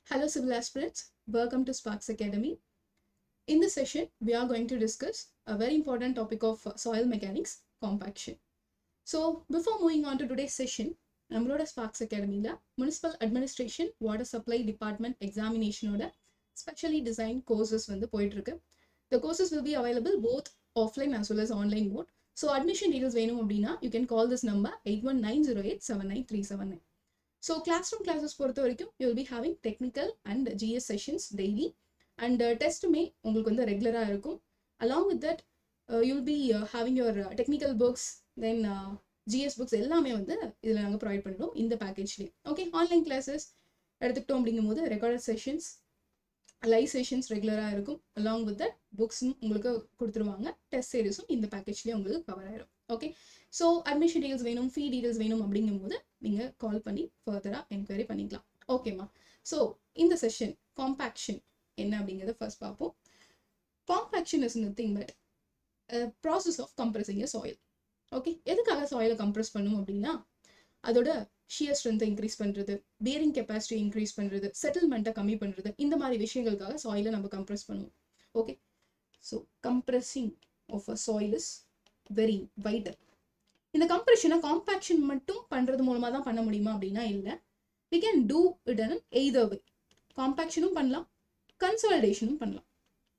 Hello, civil aspirants. Welcome to Sparks Academy. In this session, we are going to discuss a very important topic of uh, soil mechanics, compaction. So, before moving on to today's session, நம்மளோட Sparks அகாடமியில் municipal administration water supply department எக்ஸாமினேஷனோட specially design courses வந்து போயிட்டு இருக்கு the courses will be available both offline as well as online mode so admission details வேணும் அப்படின்னா you can call this number eight one nine zero eight seven nine three seven nine so classroom classes பொறுத்த வரைக்கும் you will be having technical and GS sessions daily and டெஸ்ட்டுமே உங்களுக்கு வந்து ரெகுலராக இருக்கும் along with that you will be having your technical books then GS books எல்லாமே வந்து இதில் நாங்கள் ப்ரொவைட் பண்ணிடுவோம் இந்த பேக்கேஜ்லேயே ஓகே ஆன்லைன் கிளாஸஸ் எடுத்துக்கிட்டோம் அப்படிங்கும்போது ரெக்கார்டட் செஷன்ஸ் லைவ் செஷன்ஸ் ரெகுலராக இருக்கும் அலாங் வித் தட் புக்ஸும் உங்களுக்கு கொடுத்துருவாங்க டெஸ்ட் சீரிஸும் இந்த பேக்கேஜ்லேயே உங்களுக்கு கவர் ஆயிடும் ஓகே ஸோ அட்மிஷன் டீடைல்ஸ் வேணும் ஃபீ டீடைல்ஸ் வேணும் அப்படிங்கும்போது நீங்கள் கால் பண்ணி ஃபர்தராக என்கொயரி பண்ணிக்கலாம் ஓகேம்மா ஸோ இந்த செஷன் காம்பேக்ஷன் என்ன அப்படிங்கிறத ஃபர்ஸ்ட் பார்ப்போம் compaction is nothing but process of compressing a soil okay எதுக்காக சாயிலை கம்ப்ரெஸ் பண்ணும் அப்படின்னா அதோட ஷியர் ஸ்ட்ரென்த்தை இன்க்ரீஸ் பண்ணுறது பியரிங் கெப்பாசிட்டி இன்க்ரீஸ் பண்ணுறது செட்டில்மெண்ட்டை கம்மி பண்ணுறது இந்த மாதிரி விஷயங்களுக்காக சாயிலை நம்ம கம்ப்ரெஸ் பண்ணுவோம் okay so compressing of a soil is very vital இந்த கம்ப்ரெஷனை காம்பேக்ஷன் மட்டும் பண்ணுறது மூலமாக தான் பண்ண முடியுமா அப்படின்னா இல்லை we can do it in either way காம்பேக்ஷனும் பண்ணலாம் கன்சாலிடேஷனும் பண்ணலாம்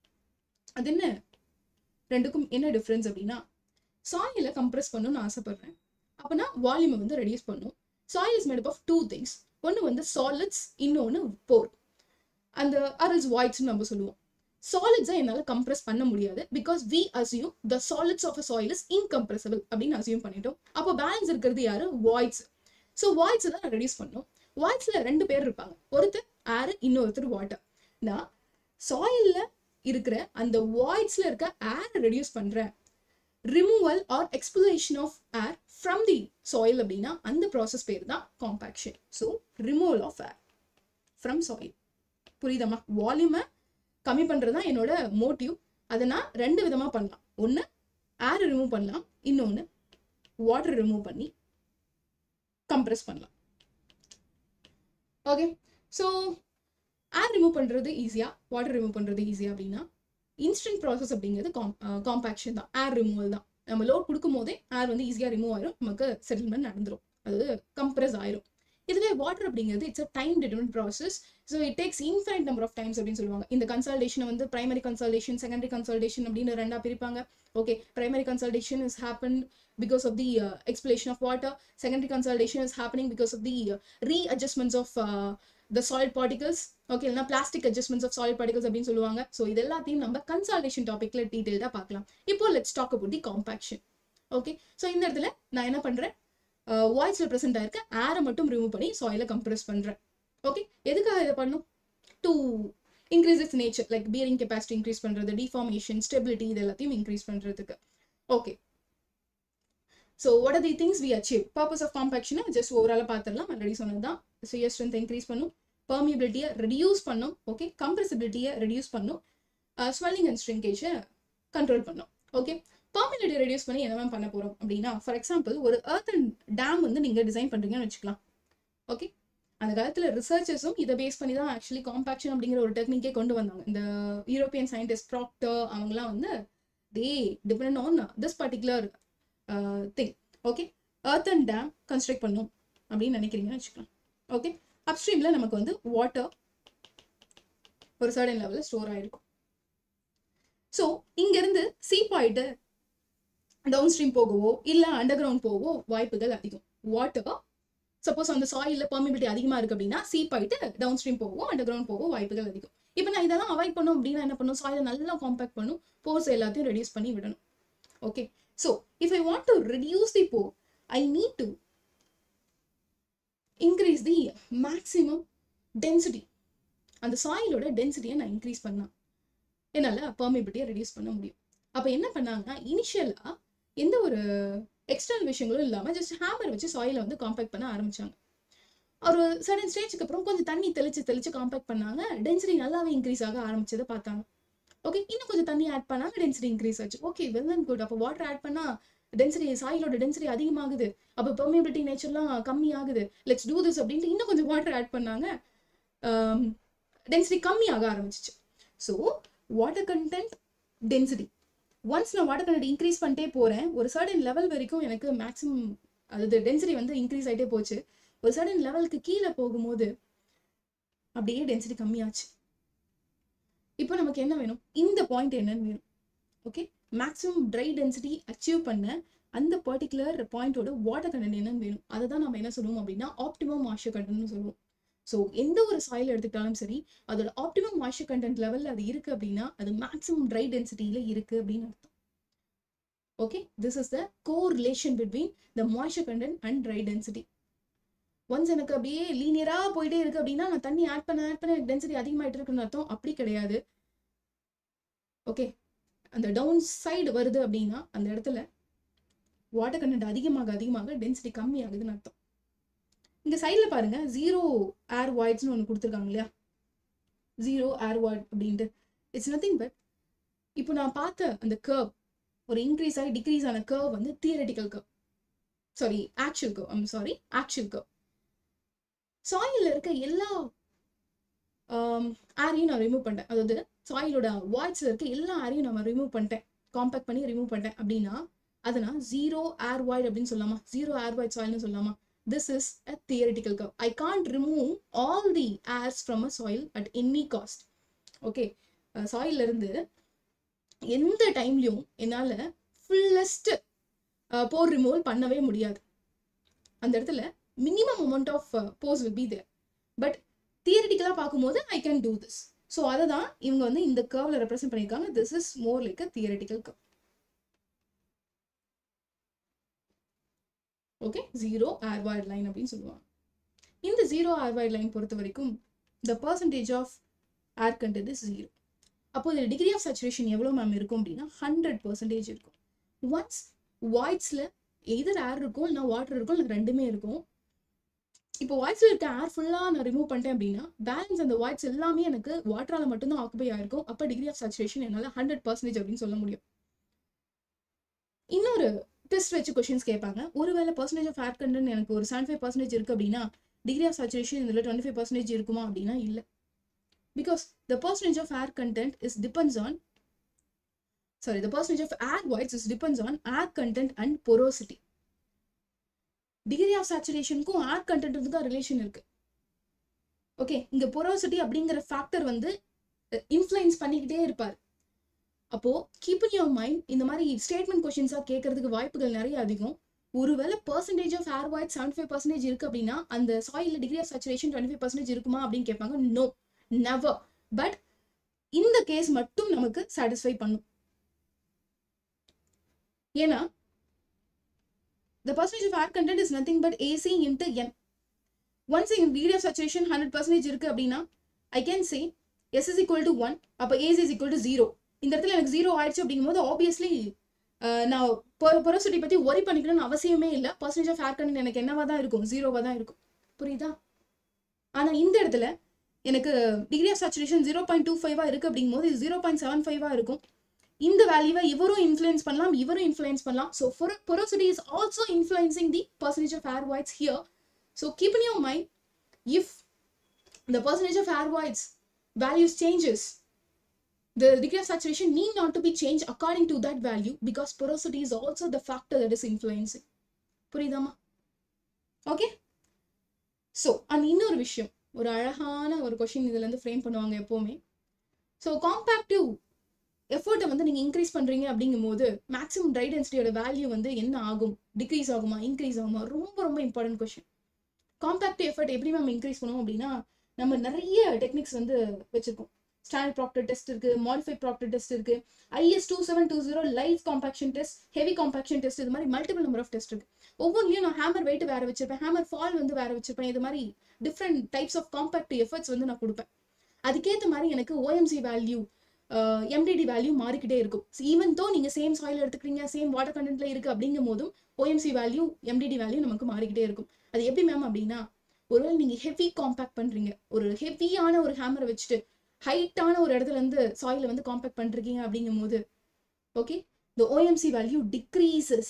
அது என்ன ரெண்டுக்கும் என்ன டிஃப்ரென்ஸ் அப்படின்னா சாயிலை கம்ப்ரெஸ் பண்ணணும்னு ஆசைப்படுறேன் அப்போனா வால்யூமை வந்து ரெடியூஸ் பண்ணும் soil is made of two things ஒன்று வந்து சாலிட்ஸ் இன்னொன்று போர் அந்த அரல்ஸ் வாய்ட்ஸ்னு நம்ம சொல்லுவோம் சாலிட்ஸை என்னால் கம்ப்ரெஸ் பண்ண முடியாது because we assume the solids of a soil is incompressible அப்படின்னு அசியூம் பண்ணிட்டோம் அப்போ பேலன்ஸ் இருக்கிறது யாரு வாய்ட்ஸ் ஸோ வாய்ட்ஸ் தான் ரெடியூஸ் பண்ணோம் வாய்ட்ஸில் ரெண்டு பேர் இருப்பாங்க ஒருத்தர் ஏர் இன்னொருத்தர் வாட்டர் நான் சாயிலில் இருக்கிற அந்த வாய்ட்ஸில் இருக்க ஏரை ரெடியூஸ் பண்ணுறேன் removal or expulsion of air from the soil அப்படின்னா அந்த ப்ராசஸ் பேர் தான் compaction so removal of air from soil புரியுதம்மா வால்யூமை கம்மி பண்ணுறது தான் என்னோட மோட்டிவ் அதை நான் ரெண்டு விதமாக பண்ணலாம் ஒன்று ஏர் ரிமூவ் பண்ணலாம் இன்னொன்று வாட்டர் ரிமூவ் பண்ணி கம்ப்ரெஸ் பண்ணலாம் ஓகே ஸோ ஏர் ரிமூவ் பண்ணுறது ஈஸியாக வாட்டர் ரிமூவ் பண்ணுறது ஈஸியாக அப்படின்னா இன்ஸ்டன்ட் ப்ராசஸ் அப்படிங்கிறது காம் காம்பேக்ஷன் தான் ஏர் ரிமூவல் தான் நம்ம லோட் கொடுக்கும் போதே ஏர் வந்து ஈஸியாக ரிமூவ் ஆயிரும் நமக்கு செட்டில்மெண்ட் நடந்துடும் அது கம்ப்ரெஸ் ஆயிரும் இதுவே வாட்டர் அப்படிங்கிறது it's a time dependent process so it takes infinite number of times அப்படின்னு சொல்லுவாங்க இந்த கன்சல்டேஷனை வந்து பிரைமரி கன்சல்டேஷன் செகண்டரி கன்சல்டேஷன் அப்படின்னு ரெண்டா பிரிப்பாங்க okay primary consultation is happen because of the expulsion of water secondary consultation is happening because of the readjustments of the solid particles okay இல்லைனா plastic adjustments of solid particles அப்படின்னு சொல்லுவாங்க so இது எல்லாத்தையும் நம்ம consultation டாப்பிக்ல டீட்டெயில்டாக பார்க்கலாம் இப்போ let's talk about the compaction okay so இந்த இடத்துல நான் என்ன பண்ணுறேன் வாய்ஸில் ப்ரெசென்ட் ஆயிருக்க ஏரை மட்டும் ரிமூவ் பண்ணி சாயிலை கம்ப்ரெஸ் பண்ணுறேன் ஓகே எதுக்காக இதை பண்ணும் to increase its nature like bearing capacity increase பண்ணுறது டிஃபார்மேஷன் ஸ்டெபிலிட்டி இது எல்லாத்தையும் இன்க்ரீஸ் பண்ணுறதுக்கு okay so what are the things we achieve purpose of காம்பேக்ஷனை ஜஸ்ட் ஓவராலாக பார்த்துடலாம் ஆல்ரெடி சொன்னது தான் சுயர் ஸ்ட்ரென்த் இன்க்ரீஸ் பண்ணும் பர்மியபிலிட்டியை ரெடியூஸ் பண்ணும் ஓகே கம்ப்ரெசிபிலிட்டியை ரெடியூஸ் பண்ணும் ஸ்வெல்லிங் அண்ட் ஸ்ட்ரிங்கேஜை கண்ட்ரோல் பண்ணும் ஓகே பர்மியபிலிட்டி ரெடியூஸ் பண்ணி என்ன பண்ண போகிறோம் அப்படின்னா ஃபார் எக்ஸாம்பிள் ஒரு ஏர்த் அண்ட் டேம் வந்து நீங்கள் டிசைன் பண்ணுறீங்கன்னு வச்சுக்கலாம் ஓகே அந்த காலத்தில் ரிசர்ச்சர்ஸும் இதை பேஸ் பண்ணி தான் ஆக்சுவலி காம்பேக்ஷன் அப்படிங்கிற ஒரு டெக்னிக்கே கொண்டு வந்தாங்க இந்த யூரோப்பியன் சயின்டிஸ்ட் ப்ராக்டர் அவங்கலாம் வந்து they depend on this particular thing okay earth and dam construct பண்ணும் அப்படின்னு நினைக்கிறீங்கன்னு வச்சுக்கலாம் ஓகே அப்ஸ்ட்ரீமில் நமக்கு வந்து வாட்டர் ஒரு சர்டன் லெவலில் ஸ்டோர் ஆகிருக்கும் ஸோ இங்கேருந்து சீ பாயிண்ட்டு டவுன் ஸ்ட்ரீம் போகவோ இல்லை அண்டர் கிரவுண்ட் போகவோ வாய்ப்புகள் அதிகம் வாட்டர் சப்போஸ் அந்த சாயிலில் பர்மிபிலிட்டி அதிகமாக இருக்குது அப்படின்னா சீ பாயிட்டு டவுன் ஸ்ட்ரீம் போகவோ அண்டர் கிரவுண்ட் போகவோ வாய்ப்புகள் அதிகம் இப்போ நான் இதெல்லாம் அவாய்ட் பண்ணும் அப்படின்னா என்ன பண்ணும் சாயிலை நல்லா காம்பேக்ட் பண்ணும் போர்ஸ் எல்லாத்தையும் ரெடியூஸ் பண்ணி விடணும் okay so if I want to reduce the pore I need to increase the maximum density அந்த சாயிலோட டென்சிட்டியை நான் இன்க்ரீஸ் பண்ணேன் என்னால் பர்மிபிலிட்டியை ரெடியூஸ் பண்ண முடியும் அப்போ என்ன பண்ணாங்கன்னா இனிஷியலாக எந்த ஒரு எக்ஸ்டர்னல் விஷயங்களும் இல்லாமல் ஜஸ்ட் ஹேமர் வச்சு சாயிலை வந்து காம்பேக்ட் பண்ண ஆரம்பிச்சாங்க ஒரு சடன் ஸ்டேஜுக்கு அப்புறம் கொஞ்சம் தண்ணி தெளிச்சு தெளிச்சு காம்பேக்ட் பண்ணாங்க டென்சிட்டி நல்லாவே இன்க்ரீஸ் ஆக ஆரம்பிச்சதை பார்த்தாங்க ஓகே இன்னும் கொஞ்சம் தண்ணி ஆட் பண்ணாங்க டென்சிட்டி இன்க்ரீஸ் ஆச்சு ஓகே வெல் அண்ட் குட் அப்போ வாட்டர் ஆட் பண்ணால் டென்சிட்டி சாயிலோட டென்சிட்டி அதிகமாகுது அப்போ பெர்மியபிலிட்டி நேச்சர்லாம் கம்மி ஆகுது லெட்ஸ் டூ திஸ் அப்படின்ட்டு இன்னும் கொஞ்சம் வாட்டர் ஆட் பண்ணாங்க டென்சிட்டி கம்மியாக ஆரம்பிச்சிச்சு so water content density once நான் வாட்டர் கண்டென்ட் இன்க்ரீஸ் பண்ணிட்டே போகிறேன் ஒரு சர்டன் லெவல் வரைக்கும் எனக்கு மேக்ஸிமம் அதாவது டென்சிட்டி வந்து இன்க்ரீஸ் ஆகிட்டே போச்சு ஒரு சர்டன் லெவலுக்கு கீழே போகும்போது அப்படியே டென்சிட்டி கம்மியாச்சு இப்போ நமக்கு என்ன வேணும் இந்த பாயிண்ட் என்னன்னு வேணும் okay maximum dry density achieve பண்ண அந்த பர்டிகுலர் பாயிண்டோட வாட்டர் கண்டென்ட் என்னன்னு வேணும் அதை தான் நம்ம என்ன சொல்லுவோம் அப்படின்னா ஆப்டிமம் மாய்ச்சர் கண்டென்ட்னு சொல்லுவோம் ஸோ எந்த ஒரு சாயில் எடுத்துக்கிட்டாலும் சரி அதோட ஆப்டிமம் மாய்ச்சர் கண்டென்ட் லெவலில் அது இருக்கு அப்படின்னா அது மேக்ஸிமம் ட்ரை டென்சிட்டியில் இருக்கு அப்படின்னு அர்த்தம் okay this is the correlation between the moisture content and dry density once எனக்கு அப்படியே லீனியராக போயிட்டே இருக்கு அப்படின்னா நான் தண்ணி ஆட் பண்ண ஆட் பண்ண டென்சிட்டி அதிகமாயிட்டு இருக்குன்னு அர்த்தம் அப்படி கிடையாது ஓகே அந்த டவுன் சைடு வருது அப்படின்னா அந்த இடத்துல வாட்டர் கண்டென்ட் அதிகமாக அதிகமாக டென்சிட்டி கம்மி ஆகுதுன்னு அர்த்தம் இங்க சைடில் பாருங்க ஜீரோ ஏர் வாய்ட்ஸ்னு ஒன்று கொடுத்துருக்காங்க இல்லையா ஜீரோ ஏர் வாய்ட் அப்படின்ட்டு இட்ஸ் நத்திங் பட் இப்போ நான் பார்த்த அந்த கர்வ் ஒரு இன்க்ரீஸ் ஆகி டிக்ரீஸ் ஆன கர்வ் வந்து theoretical curve sorry actual curve I'm sorry actual curve சாயிலில் இருக்க எல்லா ஏரையும் நான் ரிமூவ் பண்ணிட்டேன் அதாவது சாயிலோட வாய்ஸில் இருக்க எல்லா ஏரையும் நம்ம ரிமூவ் பண்ணிட்டேன் காம்பேக்ட் பண்ணி ரிமூவ் பண்ணிட்டேன் அப்படின்னா அதை நான் ஜீரோ ஏர் வாய்ட் அப்படின்னு சொல்லலாமா ஜீரோ ஏர் வாய்ட் சாயில்னு சொல்லலாமா this is a theoretical curve. I can't remove all the airs from a soil at any cost. Okay சாயில்ல இருந்து எந்த டைம்லையும் என்னால் ஃபுல்லஸ்ட் போர் ரிமூவல் பண்ணவே முடியாது அந்த இடத்துல minimum amount of pores will be there but தியரிட்டிக்கலாக பார்க்கும்போது I can do this so அதை தான் இவங்க வந்து இந்த கர்வில் ரெப்ரசென்ட் பண்ணியிருக்காங்க this is more like a theoretical curve okay zero air void line அப்படின்னு சொல்லுவாங்க இந்த ஜீரோ ஏர்வாய்ட் லைன் பொறுத்த வரைக்கும் the percentage of air content is zero அப்போ இதில் டிகிரி ஆஃப் சேச்சுரேஷன் எவ்வளோ மேம் இருக்கும் அப்படின்னா ஹண்ட்ரட் பர்சன்டேஜ் இருக்கும் ஒன்ஸ் வாய்ட்ஸில் எதர் ஏர் இருக்கும் இல்லைனா வாட்டர் இருக்கும் இல்லை ரெண்டுமே இருக்கும் இப்போ வாய்ஸில் இருக்க ஏர் ஃபுல்லாக நான் ரிமூவ் பண்ணிட்டேன் அப்படின்னா பேலன்ஸ் அந்த வாய்ட்ஸ் எல்லாமே எனக்கு வாட்டரால் மட்டும்தான் ஆக்குபை ஆயிருக்கும் அப்போ டிகிரி ஆஃப் சேச்சுரேஷன் என்னால் ஹண்ட்ரட் பர்சன்டேஜ் அப்படின்னு சொல்ல முடியும் இன்னொரு டெஸ்ட் வச்சு கொஷின்ஸ் கேட்பாங்க ஒருவேளை பர்சன்டேஜ் ஆஃப் ஏர் கண்டென்ட் எனக்கு ஒரு செவன்டி ஃபைவ் பர்சன்டேஜ் இருக்கு அப்படின்னா டிகிரி ஆஃப் சேச்சுரேஷன் இதில் டுவெண்ட்டி ஃபைவ் பர்சன்டேஜ் இருக்குமா அப்படின்னா இல்லை because the percentage of air content is depends on sorry the percentage of air voids is depends on air content and porosity degree of சேச்சுரேஷனுக்கும் air கண்டென்ட்டுக்கும் relation இருக்கு okay இங்க porosity அப்படிங்கிற factor வந்து influence பண்ணிக்கிட்டே இருப்பார் அப்போ கீப் இன் யோர் மைண்ட் இந்த மாதிரி ஸ்டேட்மெண்ட் கொஸ்டின்ஸாக கேட்கறதுக்கு வாய்ப்புகள் நிறைய அதிகம் ஒருவேளை percentage of air void seventy five percentage இருக்கு அப்படின்னா அந்த soil degree of saturation twenty five percentage இருக்குமா அப்படின்னு கேட்பாங்க நோ நெவர் பட் இந்த கேஸ் மட்டும் நமக்கு சாட்டிஸ்ஃபை பண்ணும் ஏன்னா the percentage of air content is nothing but AC into N. Once in degree of saturation 100% இருக்கு அப்படின்னா I can say S is equal to 1 அப்போ AC is equal to 0 இந்த இடத்துல எனக்கு 0 ஆயிடுச்சு அப்படிங்கும்போது ஆப்வியஸ்லி நான் பொரோசிட்டி பற்றி ஒரி பண்ணிக்கணும்னு அவசியமே இல்லை பர்சன்டேஜ் ஆஃப் ஏர் கண்டென்ட் எனக்கு என்னவா தான் இருக்கும் ஜீரோவாக தான் இருக்கும் புரியுதா ஆனால் இந்த இடத்துல எனக்கு degree of saturation zero point two ஃபைவாக இருக்குது அப்படிங்கும்போது இது ஜீரோ பாயிண்ட் செவன் ஃபைவாக இருக்கும் இந்த வேல்யூவை இவரும் இன்ஃப்ளூயன்ஸ் பண்ணலாம் இவரும் இன்ஃப்ளூயன்ஸ் பண்ணலாம் so porosity is also influencing the percentage of air voids here so keep in your mind if the percentage of air voids values changes the degree of saturation need not to be changed according to that value because porosity is also the factor that is influencing புரியுதாமா okay so and இன்னொரு விஷயம் ஒரு அழகான ஒரு question இதுல இருந்து frame பண்ணுவாங்க எப்போவுமே ஸோ காம்பேக்டிவ் எஃபர்ட்டை வந்து நீங்கள் இன்க்ரீஸ் பண்ணுறீங்க அப்படிங்கும்போது மேக்ஸிமம் ட்ரை டென்சிட்டியோட வேல்யூ வந்து என்ன ஆகும் டிக்ரீஸ் ஆகுமா இன்க்ரீஸ் ஆகுமா ரொம்ப ரொம்ப இம்பார்ட்டன்ட் கொஷின் காம்பேக்டிவ் எஃபர்ட் எப்படி நம்ம இன்க்ரீஸ் பண்ணுவோம் அப்படின்னா நம்ம நிறைய டெக்னிக்ஸ் வந்து வச்சிருக்கோம் ஸ்டாண்டர்ட் ப்ராக்டர் டெஸ்ட் இருக்கு மாடிஃபைட் ப்ராக்டர் டெஸ்ட் இருக்கு IS two seven two zero light compaction test heavy compaction test இது மாதிரி மல்டிபிள் நம்பர் ஆஃப் டெஸ்ட் இருக்கு ஒவ்வொன்றிலையும் நான் ஹேமர் வெயிட் வேற வச்சிருப்பேன் ஹேமர் ஃபால் வந்து வேற வச்சிருப்பேன் இது மாதிரி different types of compactive efforts வந்து நான் கொடுப்பேன் அதுக்கேற்ற மாதிரி எனக்கு ஓஎம்சி வேல்யூ எம்டிடி வேல்யூ மாறிக்கிட்டே இருக்கும் ஈவன் தோ நீங்கள் சேம் சாயில் எடுத்துக்கிறீங்க சேம் வாட்டர் கண்டென்ட்ல இருக்கு அப்படிங்கும் போதும் ஓஎம்சி வேல்யூ எம்டிடி வேல்யூ நமக்கு மாறிக்கிட்டே இருக்கும் அது எப்படி மேம் அப்படின்னா ஒருவேளை நீங்கள் ஹெவி காம்பேக்ட் பண்ணுறீங்க ஒரு ஹெவியான ஒரு ஹேமரை வச்சுட்டு ஹைட்டான ஒரு இடத்துல இருந்து சாயில வந்து காம்பேக்ட் பண்ணிருக்கீங்க அப்படிங்கும் போது okay the OMC value decreases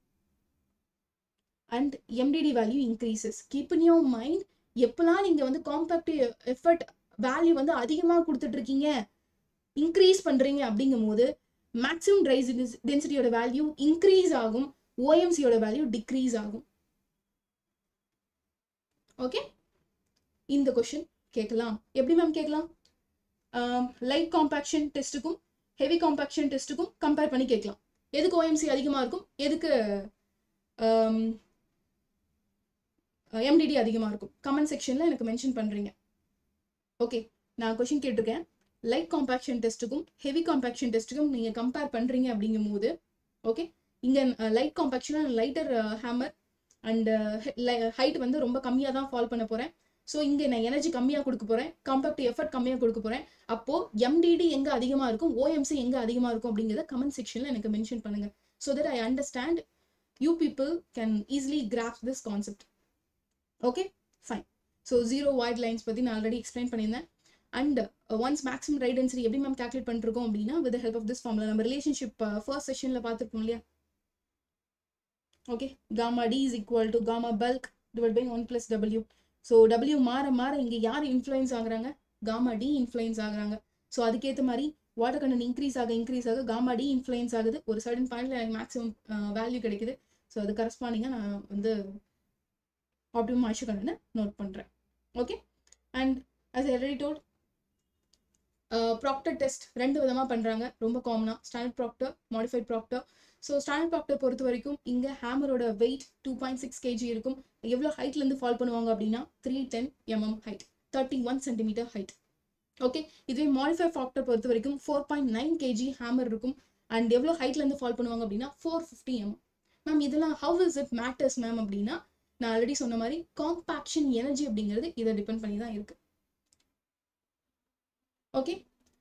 and MDD value increases keep in your mind எப்பெல்லாம் நீங்கள் வந்து காம்பேக்டிவ் எஃபர்ட் வேல்யூ வந்து அதிகமாக கொடுத்துட்டு இருக்கீங்க இன்க்ரீஸ் பண்றீங்க அப்படிங்கும் போது மேக்ஸிமம் ட்ரை டென்சிட்டியோட வேல்யூ இன்க்ரீஸ் ஆகும் ஓஎம்சியோட வேல்யூ டிக்ரீஸ் ஆகும் ஓகே இந்த கொஷின் கேட்கலாம் எப்படி மேம் கேட்கலாம் லைட் காம்பாக்ஷன் டெஸ்ட்டுக்கும் ஹெவி காம்பாக்ஷன் டெஸ்ட்டுக்கும் கம்பேர் பண்ணி கேட்கலாம் எதுக்கு ஓஎம்சி அதிகமாக இருக்கும் எதுக்கு எம்டிடி அதிகமாக இருக்கும் கமெண்ட் செக்ஷனில் எனக்கு மென்ஷன் பண்ணுறீங்க ஓகே நான் கொஷின் கேட்டிருக்கேன் லைட் காம்பாக்ஷன் டெஸ்ட்டுக்கும் ஹெவி காம்பாக்ஷன் டெஸ்ட்டுக்கும் நீங்கள் கம்பேர் பண்ணுறீங்க அப்படிங்கும் போது ஓகே இங்கே லைட் காம்பாக்ஷனாக லைட்டர் ஹேமர் அண்ட் ஹைட் வந்து ரொம்ப கம்மியாக தான் ஃபால் பண்ண போகிறேன் ஸோ இங்கே நான் எனர்ஜி கம்மியாக கொடுக்க போகிறேன் காம்பாக்ட் எஃபர்ட் கம்மியாக கொடுக்க போகிறேன் அப்போது எம்டிடி எங்கே அதிகமாக இருக்கும் ஓஎம்சி எங்கே அதிகமாக இருக்கும் அப்படிங்கிறத கமெண்ட் செக்ஷனில் எனக்கு மென்ஷன் பண்ணுங்கள் so that I understand you people can easily graph this concept okay fine so zero void lines பற்றி நான் ஆல்ரெடி எக்ஸ்பிளைன் பண்ணியிருந்தேன் அண்ட் ஒன்ஸ் மேக்ஸிமம் ரைட் டென்சிட்டி எப்படி மேம் கால்குலேட் பண்ணிருக்கோம் அப்படின்னா வித் ஹெல்ப் ஆஃப் திஸ் ஃபார்ம்ல நம்ம ரிலேஷன்ஷிப் ஃபர்ஸ்ட் செஷனில் பார்த்துருப்போம் இல்லையா okay gamma D is equal to gamma bulk divide by one plus W so W மாற மாற இங்கே யார் இன்ஃப்ளூயன்ஸ் ஆகுறாங்க காமா டி இன்ஃப்ளூயன்ஸ் ஆகுறாங்க ஸோ அதுக்கேற்ற மாதிரி வாட்டர் கண்டன் இன்க்ரீஸ் ஆக இன்க்ரீஸ் ஆக காமா டி இன்ஃப்ளூயன்ஸ் ஆகுது ஒரு சர்டன் பாயிண்ட்ல எனக்கு மேக்ஸிமம் வேல்யூ கிடைக்குது ஸோ அது கரஸ்பாண்டிங்காக நான் வந்து ஆப்டிமம் ஆயிஷு கண்டனை நோட் பண்ணுறேன் okay and as I already told proctor test ரெண்டு விதமாக பண்ணுறாங்க ரொம்ப காமனாக standard proctor modified proctor so standard proctor பொறுத்த வரைக்கும் இங்கே ஹேமரோட weight two point six KG இருக்கும் எவ்வளோ ஹைட்லேருந்து ஃபால் பண்ணுவாங்க அப்படின்னா three ten MM height thirty one centimetre height okay இதுவே மாடிஃபை ப்ராக்டர் பொறுத்த வரைக்கும் four point nine KG hammer இருக்கும் அண்ட் எவ்வளோ ஹைட்லேருந்து ஃபால் பண்ணுவாங்க அப்படின்னா ஃபோர் ஃபிஃப்டி எம் மேம் இதெல்லாம் how is it matters ma'am அப்படின்னா நான் ஆல்ரெடி சொன்ன மாதிரி காம்பாக்ஷன் எனர்ஜி அப்படிங்கிறது இதை டிபெண்ட் பண்ணி தான் இருக்கு okay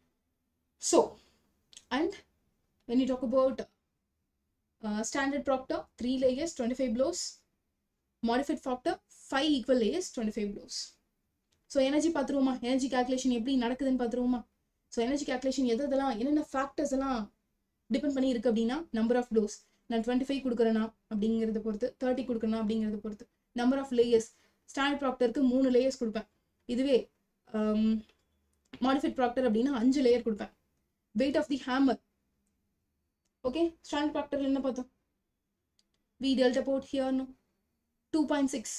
so and when you talk about uh, standard proctor 3 layers 25 blows modified proctor 5 equal layers 25 blows so energy பார்த்துருவோமா எனர்ஜி கால்குலேஷன் எப்படி நடக்குதுன்னு பார்த்துருவோமா ஸோ எனர்ஜி கால்குலேஷன் எது இதெல்லாம் என்னென்ன ஃபேக்டர்ஸ் எல்லாம் டிபெண்ட் பண்ணி இருக்கு அப்படின்னா நம்பர் ஆஃப் டோஸ் நான் டுவெண்ட்டி ஃபைவ் கொடுக்குறேன்னா அப்படிங்கிறத பொறுத்து தேர்ட்டி கொடுக்குறேன்னா அப்படிங்கிறத பொறுத்து நம்பர் ஆஃப் லேயர்ஸ் ஸ்டாண்டர்ட் ப்ராக்டருக்கு மூணு லேயர்ஸ் கொடுப்பேன் இதுவே மாடிஃபைட் ப்ராக்டர் அப்படின்னா அஞ்சு லேயர் கொடுப்பேன் weight of the hammer okay standard proctor என்ன பார்த்தோம் வி டெல்டா போட் ஹியர்னு two point six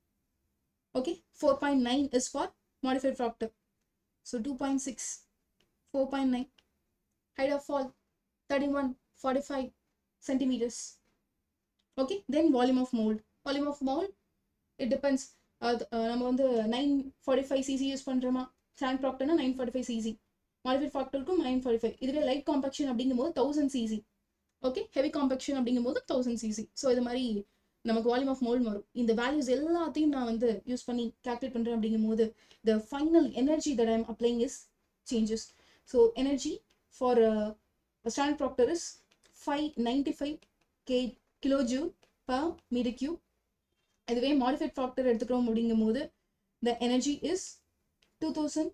okay four point nine is for modified proctor so two point six four point nine height of fall thirty one forty five centimeters okay then volume of mold volume of mold it depends அது நம்ம வந்து nine forty five CC use பண்ணுறோமா stand ப்ராக்டர்னா nine forty five CC modified ப்ராக்டருக்கும் nine forty five இதுவே light compaction அப்படிங்கும்போது thousand CC okay heavy compaction அப்படிங்கும்போது thousand CC so இது மாதிரி நமக்கு வால்யூம் ஆஃப் மோல்ட் வரும் இந்த வேல்யூஸ் எல்லாத்தையும் நான் வந்து யூஸ் பண்ணி கால்குலேட் பண்ணுறேன் அப்படிங்கும்போது the final energy that I'm applying is changes so energy for stand proctor is five ninety five K kilo joule per metre cube இதுவே மாடிஃபைட் ப்ராக்டர் எடுத்துக்கிறோம் அப்படிங்கும் போது the energy is two thousand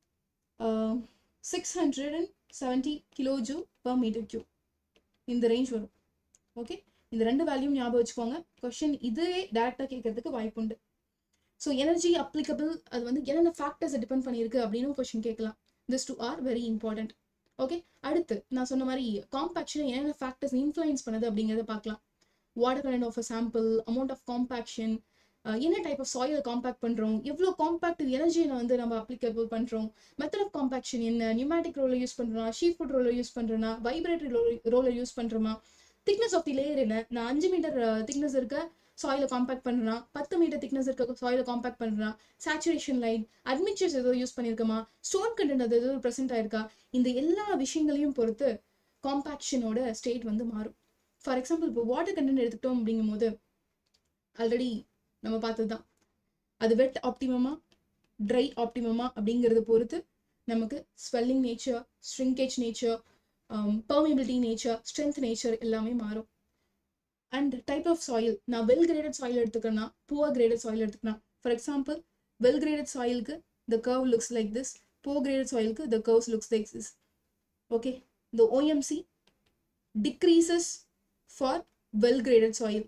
six hundred and seventy kilo joule per metre cube இந்த range வரும் okay இந்த ரெண்டு வேல்யூம் ஞாபகம் வச்சுக்கோங்க கொஷின் இதுவே டேரெக்டாக கேட்கறதுக்கு வாய்ப்பு உண்டு ஸோ எனர்ஜி அப்ளிகபிள் அது வந்து என்னென்ன ஃபேக்டர்ஸ் டிபெண்ட் பண்ணியிருக்கு அப்படின்னு கொஷின் கேட்கலாம் this two are very important okay அடுத்து நான் சொன்ன மாதிரி காம்பாக்ஷனை என்னென்ன ஃபேக்டர்ஸ் இன்ஃப்ளூயன்ஸ் பண்ணுது அப்படிங்கிறத பார்க்கலாம் water content of a sample amount of compaction என்ன டைப் ஆஃப் சாயில் காம்பாக்ட் பண்ணுறோம் எவ்வளோ காம்பாக்ட் எனர்ஜியை வந்து நம்ம அப்ளிகபிள் பண்ணுறோம் மெத்தட் ஆஃப் காம்பாக்ஷன் என்ன நியூமேட்டிக் ரோலர் யூஸ் பண்ணுறோம் ஷீ ஃபுட் ரோலர் யூஸ் பண்ணுறோன்னா வைப்ரேட்டரி ரோலர் யூஸ் பண்ணுறோமா திக்னஸ் ஆஃப் தி லேயர் என்ன நான் அஞ்சு மீட்டர் திக்னஸ் இருக்க சாயில காம்பாக்ட் பண்ணுறேன்னா பத்து மீட்டர் திக்னஸ் இருக்க சாயில காம்பாக்ட் பண்ணுறேன் சேச்சுரேஷன் லைன் அட்மிச்சர்ஸ் ஏதோ யூஸ் பண்ணியிருக்கமா ஸ்டோன் கண்டென்ட் அது ஏதோ ப்ரெசென்ட் ஆயிருக்கா இந்த எல்லா விஷயங்களையும் பொறுத்து காம்பாக்ஷனோட ஸ்டேட் வந்து மாறும் ஃபார் எக்ஸாம்பிள் இப்போ வாட்டர் கண்டென்ட் எடுத்துக்கிட்டோம் அப்படிங்கும் போது ஆல்ரெடி நம்ம பார்த்தது தான் அது வெட் ஆப்டிமமா ட்ரை ஆப்டிமமா அப்படிங்கிறத பொறுத்து நமக்கு swelling nature shrinkage nature permeability nature strength nature எல்லாமே மாறும் அண்ட் டைப் ஆஃப் சாயில் நான் வெல் கிரேடட் சாயில் எடுத்துக்கிறேன்னா புவர் கிரேடட் சாயில் எடுத்துக்கிறேன் ஃபார் எக்ஸாம்பிள் வெல் கிரேடட் சாயிலுக்கு the curve looks like this poor graded சாயிலுக்கு the curves looks like this okay the OMC decreases for well graded soil.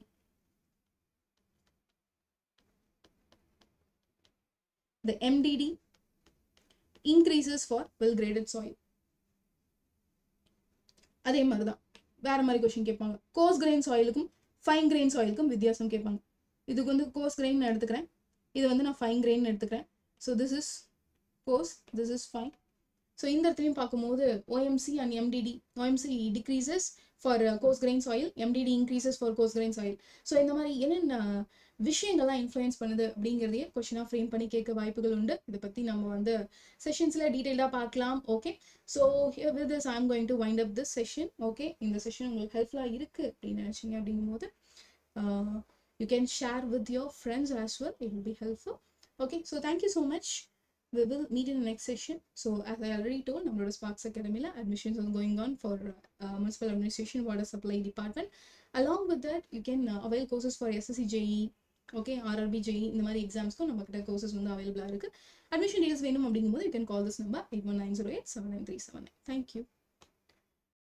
The MDD increases for well graded soil அதே மாதிரி தான் வேற மாதிரி question கேட்பாங்க coarse grain சாயிலுக்கும் fine grain சாயிலுக்கும் வித்தியாசம் கேட்பாங்க இதுக்கு வந்து கோர்ஸ் கிரெயின் நான் எடுத்துக்கிறேன் இது வந்து நான் ஃபைன் கிரெயின் எடுத்துக்கிறேன் so this is coarse this is fine so இந்த இடத்துலையும் பார்க்கும்போது OMC and MDD OMC decreases for coarse grain soil MDD increases for coarse grain soil so இந்த மாதிரி என்னென்ன விஷயங்கள்லாம் இன்ஃப்ளூயன்ஸ் பண்ணுது அப்படிங்கிறதையே கொஷினாக ஃப்ரேம் பண்ணி கேட்க வாய்ப்புகள் உண்டு இதை பற்றி நம்ம வந்து செஷன்ஸில் டீட்டெயிலாக பார்க்கலாம் okay so here with this I'm going to wind up this session okay இந்த செஷன் உங்களுக்கு ஹெல்ப்ஃபுல்லாக இருக்குது அப்படின்னு நினச்சிங்க அப்படிங்கும்போது you can share with your friends as well it will be helpful okay so thank you so much we will meet in the next session. So as I already told, நம்மளோட Sparks Academy admissions are going on for uh, municipal administration, water supply department. Along with that, you can uh, avail courses for SSC JE, okay, RRB JE இந்த மாதிரி எக்ஸாம்ஸ்க்கும் நம்ம கிட்ட courses வந்து அவைலபிளாக இருக்கு admission details வேணும் அப்படிங்கும்போது you can call this number eight one nine zero eight seven nine three seven nine thank you